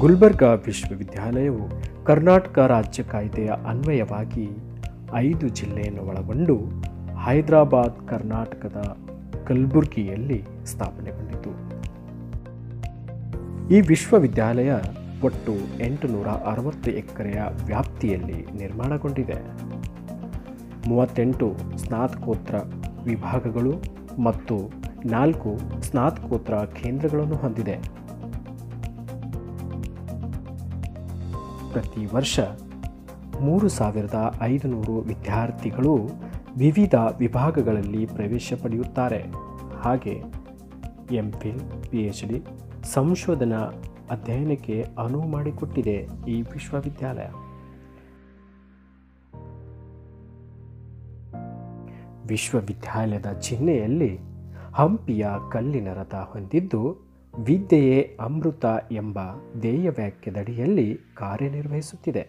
ಗುಲ್ಬರ್ಗಾ ವಿಶ್ವವಿದ್ಯಾಲಯವು ಕರ್ನಾಟಕ ರಾಜ್ಯ ಕಾಯ್ದೆಯ ಅನ್ವಯವಾಗಿ ಐದು ಜಿಲ್ಲೆಯನ್ನು ಒಳಗೊಂಡು ಹೈದರಾಬಾದ್ ಕರ್ನಾಟಕದ ಕಲಬುರ್ಗಿಯಲ್ಲಿ ಸ್ಥಾಪನೆಗೊಂಡಿತು ಈ ವಿಶ್ವವಿದ್ಯಾಲಯ ಒಟ್ಟು ಎಂಟುನೂರ ಅರವತ್ತು ಎಕರೆಯ ವ್ಯಾಪ್ತಿಯಲ್ಲಿ ನಿರ್ಮಾಣಗೊಂಡಿದೆ ಮೂವತ್ತೆಂಟು ಸ್ನಾತಕೋತ್ತರ ವಿಭಾಗಗಳು ಮತ್ತು ನಾಲ್ಕು ಸ್ನಾತಕೋತ್ತರ ಕೇಂದ್ರಗಳನ್ನು ಹೊಂದಿದೆ ಪ್ರತಿ ವರ್ಷ ಮೂರು ಸಾವಿರದ ಐದುನೂರು ವಿದ್ಯಾರ್ಥಿಗಳು ವಿವಿಧ ವಿಭಾಗಗಳಲ್ಲಿ ಪ್ರವೇಶ ಪಡೆಯುತ್ತಾರೆ ಹಾಗೆ M Phil P H D ಸಂಶೋಧನಾ ಅಧ್ಯಯನಕ್ಕೆ ಅನುವು ಮಾಡಿಕೊಟ್ಟಿದೆ ಈ ವಿಶ್ವವಿದ್ಯಾಲಯ ವಿಶ್ವವಿದ್ಯಾಲಯದ ಚಿಹ್ನೆಯಲ್ಲಿ ಹಂಪಿಯ ಕಲ್ಲಿನ ರಥ ಹೊಂದಿದ್ದು ವಿದ್ಯೆಯೇ ಅಮೃತ ಎಂಬ ಧ್ಯೇಯ ವಾಕ್ಯದಡಿಯಲ್ಲಿ ಕಾರ್ಯನಿರ್ವಹಿಸುತ್ತಿದೆ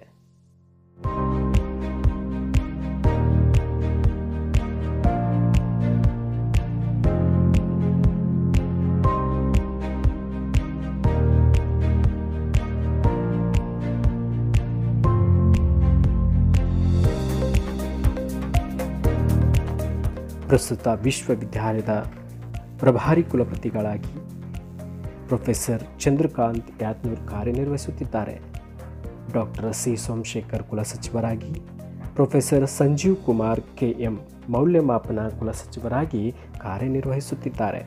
ಪ್ರಸ್ತುತ ವಿಶ್ವವಿದ್ಯಾಲಯದ ಪ್ರಭಾರಿ ಕುಲಪತಿಗಳಾಗಿ ಪ್ರೊಫೆಸರ್ ಚಂದ್ರಕಾಂತ್ ಯಾತ್ನೂರ್ ಕಾರ್ಯನಿರ್ವಹಿಸುತ್ತಿದ್ದಾರೆ ಡಾಕ್ಟರ್ ಸಿ ಸೋಮಶೇಖರ್ ಕುಲಸಚಿವರಾಗಿ professor Sanjeev Kumar K M ಮೌಲ್ಯಮಾಪನ ಕುಲಸಚಿವರಾಗಿ ಕಾರ್ಯನಿರ್ವಹಿಸುತ್ತಿದ್ದಾರೆ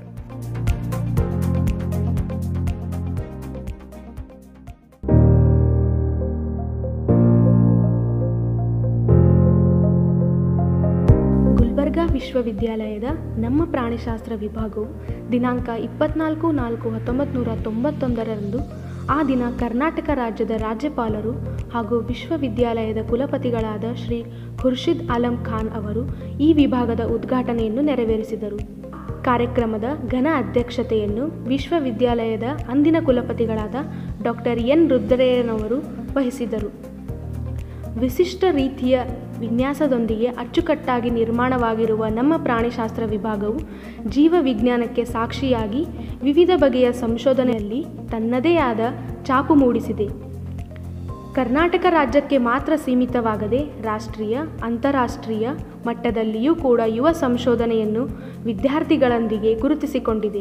ಗುಲ್ಬರ್ಗಾ ವಿಶ್ವವಿದ್ಯಾಲಯದ ನಮ್ಮ ಪ್ರಾಣಿಶಾಸ್ತ್ರ ವಿಭಾಗವು ದಿನಾಂಕ ಇಪ್ಪತ್ನಾಲ್ಕು ನಾಲ್ಕು ಹತ್ತೊಂಬತ್ತು ನೂರ ತೊಂಬತ್ತೊಂದರಂದು ಆ ದಿನ ಕರ್ನಾಟಕ ರಾಜ್ಯದ ರಾಜ್ಯಪಾಲರು ಹಾಗೂ ವಿಶ್ವವಿದ್ಯಾಲಯದ ಕುಲಪತಿಗಳಾದ ಶ್ರೀ ಖುರ್ಷಿದ್ ಆಲಂ ಖಾನ್ ಅವರು ಈ ವಿಭಾಗದ ಉದ್ಘಾಟನೆಯನ್ನು ನೆರವೇರಿಸಿದರು ಕಾರ್ಯಕ್ರಮದ ಘನ ಅಧ್ಯಕ್ಷತೆಯನ್ನು ವಿಶ್ವವಿದ್ಯಾಲಯದ ಅಂದಿನ ಕುಲಪತಿಗಳಾದ ಡಾಕ್ಟರ್ ಎನ್ ರುದ್ರಯ್ಯನವರು ವಹಿಸಿದರು ವಿಶಿಷ್ಟ ರೀತಿಯ ವಿನ್ಯಾಸದೊಂದಿಗೆ ಅಚ್ಚುಕಟ್ಟಾಗಿ ನಿರ್ಮಾಣವಾಗಿರುವ ನಮ್ಮ ಪ್ರಾಣಿಶಾಸ್ತ್ರ ವಿಭಾಗವು ಜೀವ ವಿಜ್ಞಾನಕ್ಕೆ ಸಾಕ್ಷಿಯಾಗಿ ವಿವಿಧ ಬಗೆಯ ಸಂಶೋಧನೆಯಲ್ಲಿ ತನ್ನದೇ ಆದ ಛಾಪು ಮೂಡಿಸಿದೆ ಕರ್ನಾಟಕ ರಾಜ್ಯಕ್ಕೆ ಮಾತ್ರ ಸೀಮಿತವಾಗದೆ ರಾಷ್ಟ್ರೀಯ ಅಂತಾರಾಷ್ಟ್ರೀಯ ಮಟ್ಟದಲ್ಲಿಯೂ ಕೂಡ ಯುವ ಸಂಶೋಧನೆಯನ್ನು ವಿದ್ಯಾರ್ಥಿಗಳೊಂದಿಗೆ ಗುರುತಿಸಿಕೊಂಡಿದೆ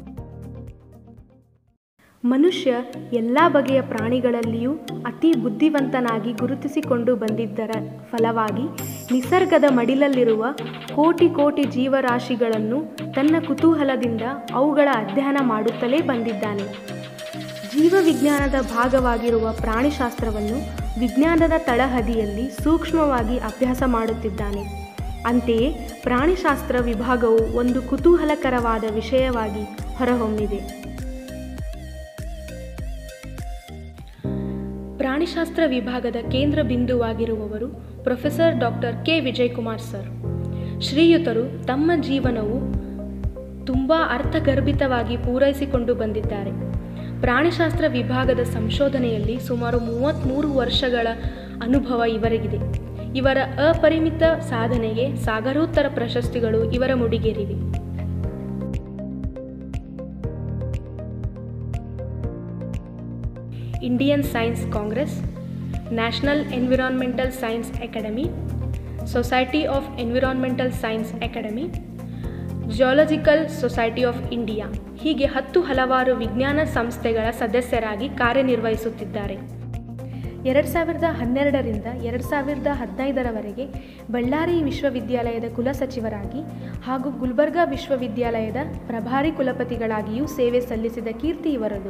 ಮನುಷ್ಯ ಎಲ್ಲ ಬಗೆಯ ಪ್ರಾಣಿಗಳಲ್ಲಿಯೂ ಅತಿ ಬುದ್ಧಿವಂತನಾಗಿ ಗುರುತಿಸಿಕೊಂಡು ಬಂದಿದ್ದರ ಫಲವಾಗಿ ನಿಸರ್ಗದ ಮಡಿಲಲ್ಲಿರುವ ಕೋಟಿ ಕೋಟಿ ಜೀವರಾಶಿಗಳನ್ನು ತನ್ನ ಕುತೂಹಲದಿಂದ ಅವುಗಳ ಅಧ್ಯಯನ ಮಾಡುತ್ತಲೇ ಬಂದಿದ್ದಾನೆ ಜೀವವಿಜ್ಞಾನದ ಭಾಗವಾಗಿರುವ ಪ್ರಾಣಿಶಾಸ್ತ್ರವನ್ನು ವಿಜ್ಞಾನದ ತಳಹದಿಯಲ್ಲಿ ಸೂಕ್ಷ್ಮವಾಗಿ ಅಭ್ಯಾಸ ಮಾಡುತ್ತಿದ್ದಾನೆ ಅಂತೆಯೇ ಪ್ರಾಣಿಶಾಸ್ತ್ರ ವಿಭಾಗವು ಒಂದು ಕುತೂಹಲಕರವಾದ ವಿಷಯವಾಗಿ ಹೊರಹೊಮ್ಮಿದೆ ಪ್ರಾಣಿಶಾಸ್ತ್ರ ವಿಭಾಗದ ಕೇಂದ್ರ ಬಿಂದುವಾಗಿರುವವರು professor doctor K Vijayakumar sir ಶ್ರೀಯುತರು ತಮ್ಮ ಜೀವನವು ತುಂಬ ಅರ್ಥಗರ್ಭಿತವಾಗಿ ಪೂರೈಸಿಕೊಂಡು ಬಂದಿದ್ದಾರೆ ಪ್ರಾಣಿಶಾಸ್ತ್ರ ವಿಭಾಗದ ಸಂಶೋಧನೆಯಲ್ಲಿ ಸುಮಾರು ಮೂವತ್ತ್ಮೂರು ವರ್ಷಗಳ ಅನುಭವ ಇವರಿಗಿದೆ ಇವರ ಅಪರಿಮಿತ ಸಾಧನೆಗೆ ಸಾಗರೋತ್ತರ ಪ್ರಶಸ್ತಿಗಳು ಇವರ ಮುಡಿಗೇರಿವೆ Indian science congress national environmental science academy society of environmental science academy geological society of India ಹೀಗೆ ಹತ್ತು ಹಲವಾರು ವಿಜ್ಞಾನ ಸಂಸ್ಥೆಗಳ ಸದಸ್ಯರಾಗಿ ಕಾರ್ಯನಿರ್ವಹಿಸುತ್ತಿದ್ದಾರೆ ಎರಡು ಸಾವಿರದ ಹನ್ನೆರಡರಿಂದ ಎರಡು ಸಾವಿರದ ಹದಿನೈದರವರೆಗೆ ಬಳ್ಳಾರಿ ವಿಶ್ವವಿದ್ಯಾಲಯದ ಕುಲಸಚಿವರಾಗಿ ಹಾಗೂ ಗುಲ್ಬರ್ಗಾ ವಿಶ್ವವಿದ್ಯಾಲಯದ ಪ್ರಭಾರಿ ಕುಲಪತಿಗಳಾಗಿಯೂ ಸೇವೆ ಸಲ್ಲಿಸಿದ ಕೀರ್ತಿ ಇವರದು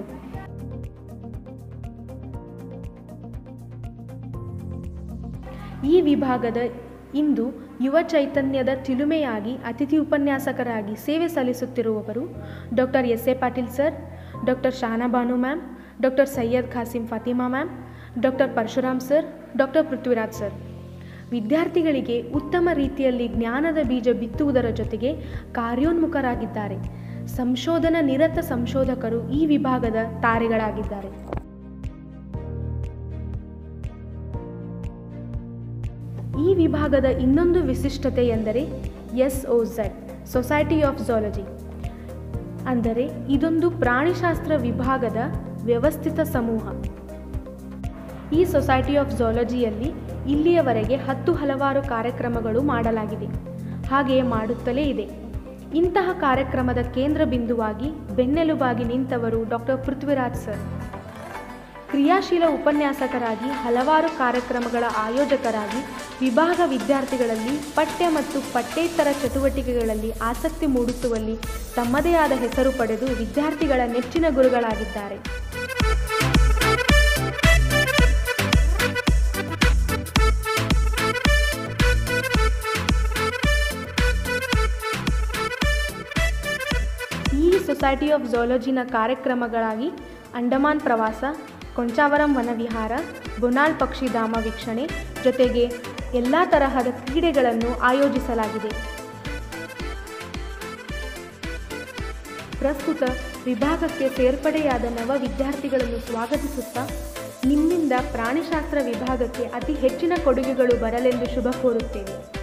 ಈ ವಿಭಾಗದ ಇಂದು ಯುವ ಚೈತನ್ಯದ ಚಿಲುಮೆಯಾಗಿ ಅತಿಥಿ ಉಪನ್ಯಾಸಕರಾಗಿ ಸೇವೆ ಸಲ್ಲಿಸುತ್ತಿರುವವರು doctor S A Patil sir doctor Shahanabanu ma'am doctor Syed Khasim Fatima ma'am doctor Parashuram sir doctor Prithviraj sir ವಿದ್ಯಾರ್ಥಿಗಳಿಗೆ ಉತ್ತಮ ರೀತಿಯಲ್ಲಿ ಜ್ಞಾನದ ಬೀಜ ಬಿತ್ತುವುದರ ಜೊತೆಗೆ ಕಾರ್ಯೋನ್ಮುಖರಾಗಿದ್ದಾರೆ ಸಂಶೋಧನಾ ನಿರತ ಸಂಶೋಧಕರು ಈ ವಿಭಾಗದ ತಾರೆಗಳಾಗಿದ್ದಾರೆ ಈ ವಿಭಾಗದ ಇನ್ನೊಂದು ವಿಶಿಷ್ಟತೆ ಎಂದರೆ S O Z society of zoology ಅಂದರೆ ಇದೊಂದು ಪ್ರಾಣಿಶಾಸ್ತ್ರ ವಿಭಾಗದ ವ್ಯವಸ್ಥಿತ ಸಮೂಹ ಈ ಸೊಸೈಟಿ ಆಫ್ ಝಾಲಜಿಯಲ್ಲಿ ಇಲ್ಲಿಯವರೆಗೆ ಹತ್ತು ಹಲವಾರು ಕಾರ್ಯಕ್ರಮಗಳು ಮಾಡಲಾಗಿದೆ ಹಾಗೆಯೇ ಮಾಡುತ್ತಲೇ ಇದೆ ಇಂತಹ ಕಾರ್ಯಕ್ರಮದ ಕೇಂದ್ರ ಬಿಂದುವಾಗಿ ಬೆನ್ನೆಲುಬಾಗಿ ನಿಂತವರು ಡಾಕ್ಟರ್ ಪೃಥ್ವಿರಾಜ್ ಸರ್ ಕ್ರಿಯಾಶೀಲ ಉಪನ್ಯಾಸಕರಾಗಿ ಹಲವಾರು ಕಾರ್ಯಕ್ರಮಗಳ ಆಯೋಜಕರಾಗಿ ವಿಭಾಗ ವಿದ್ಯಾರ್ಥಿಗಳಲ್ಲಿ ಪಠ್ಯ ಮತ್ತು ಪಠ್ಯೇತರ ಚಟುವಟಿಕೆಗಳಲ್ಲಿ ಆಸಕ್ತಿ ಮೂಡಿಸುವಲ್ಲಿ ತಮ್ಮದೇ ಆದ ಹೆಸರು ಪಡೆದು ವಿದ್ಯಾರ್ಥಿಗಳ ನೆಚ್ಚಿನ ಗುರುಗಳಾಗಿದ್ದಾರೆ ಈ ಸೊಸೈಟಿ ಆಫ್ ಝಾಲಜಿನ ಕಾರ್ಯಕ್ರಮಗಳಾಗಿ ಅಂಡಮಾನ್ ಪ್ರವಾಸ ಕೊಂಚಾವರಂ ವನವಿಹಾರ ಬೊನಾಳ್ ಪಕ್ಷಿಧಾಮ ವೀಕ್ಷಣೆ ಜೊತೆಗೆ ಎಲ್ಲ ತರಹದ ಕ್ರೀಡೆಗಳನ್ನು ಆಯೋಜಿಸಲಾಗಿದೆ ಪ್ರಸ್ತುತ ವಿಭಾಗಕ್ಕೆ ಸೇರ್ಪಡೆಯಾದ ನವ ವಿದ್ಯಾರ್ಥಿಗಳನ್ನು ಸ್ವಾಗತಿಸುತ್ತಾ ನಿಮ್ಮಿಂದ ಪ್ರಾಣಿಶಾಸ್ತ್ರ ವಿಭಾಗಕ್ಕೆ ಅತಿ ಹೆಚ್ಚಿನ ಕೊಡುಗೆಗಳು ಬರಲೆಂದು ಶುಭ ಕೋರುತ್ತೇವೆ